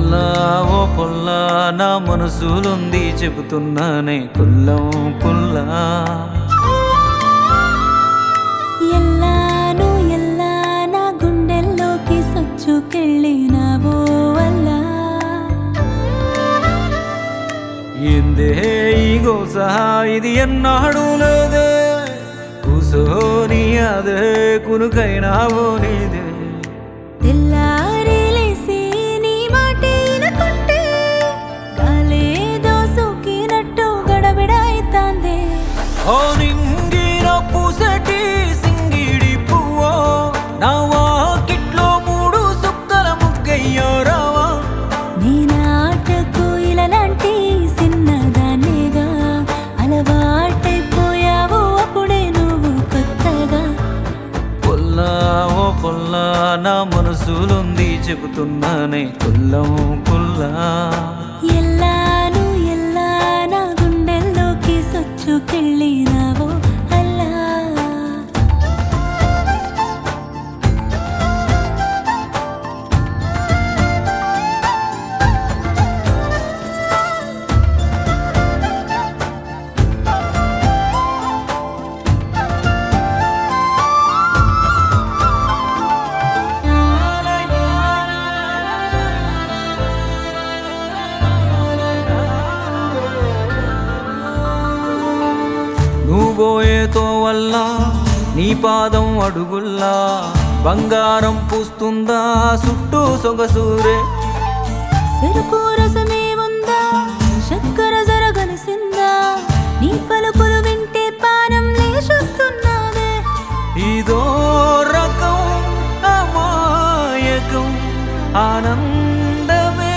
పొల్లా ఓ పొల్లా నా మనసులుంది చెబుతున్నానే కుల్లం కుల్లా ఎల్లాను ఎల్లా నా గుండెల్లోకి సొచ్చుకెళ్ళినావో వల్లా ఏందే ఈ గోస ఇది ఎన్నాడు లేదే కూసోని అదే కునుకైనావో నీదే తెల్లారి లేసి నీ మాటే వినకుంటే గాలేదో సోకినట్టు గడబిడాయితాందే ఓ నింగిన పూసటి సింగిడి పువ్వో నా వాకిట్లో మూడు సుక్కల ముగ్గయ్యో రావా నీ నాటకు ఇలాంటి చిన్నదాన్నేగా అలవాటైపోయావు అప్పుడే నువ్వు కొత్తగా పొల్లా ఓ పొల్లా నా మనసులుంది చెబుతున్నానే కుల్లం కుల్లా ఎల్లాను ఎల్లా నా గుండెల్లోకి సొచ్చుకెళ్ళినావో అల్లా నువ్వు పోయేతో వల్ల నీ పాదం అడుగుల్లా బంగారం పూస్తుందా చుట్టూ సొగసూరే చెరుకు రసమే ఉందా చక్కెర జరగలిసిందా నీ పలుకులు వింటే పానం లేచొస్తున్నాదే ఇదో రకం అమాయకం ఆనందమే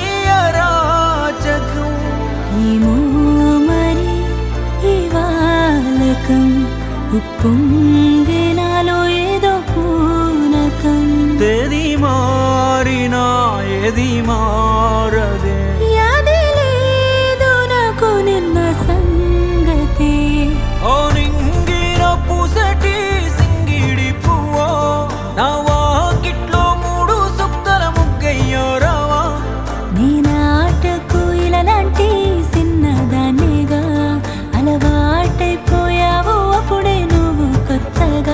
అరాచకం ఏమో మరి ఈ వాలకం ఉప్పొంగే నాలో ఏదో పూనకం తేది మారినా ఏది మారదే యాదే లేదు నాకు నిన్న సంగతే ఓ నింగిన పూసటి సింగిడి పువ్వో నా వాకిట్లో మూడు సుక్కల ముగ్గయ్యో రావా నీ నాటకు ఇలాంటి చిన్నదాన్నేగా అలవాటైపోయావు అప్పుడే నువ్వు కొత్తగా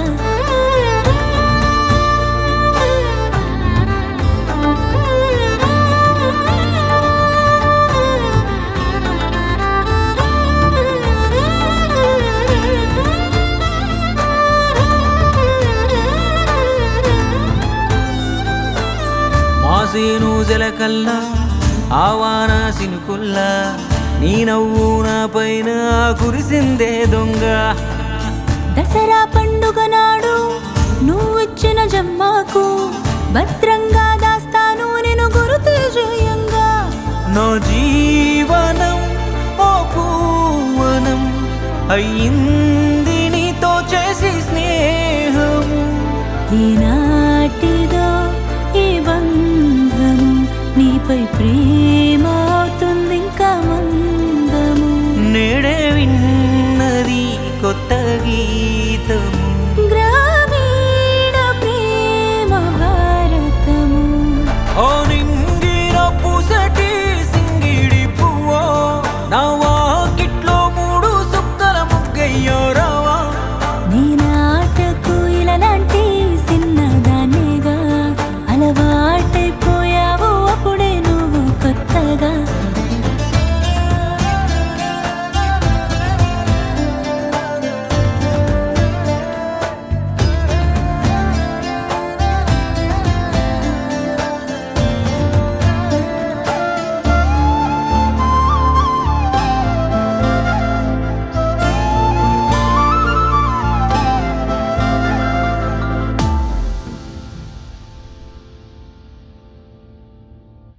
మాసేను జలకల్లా ఆవాన సినుకుల్లా నీ నవ్వు నా పైన కురిసిందే దొంగ దసరా పండుగ నాడు నువ్విచ్చిన జమ్మాకు భద్రంగా దాస్తాను నేను గురుతు జయంగా నా జీవనం ఓ పూవనం అయ్యింది నీతో చేసి స్నేహము ఈనాటిదో ఈ బంధము నీపై ప్రేమ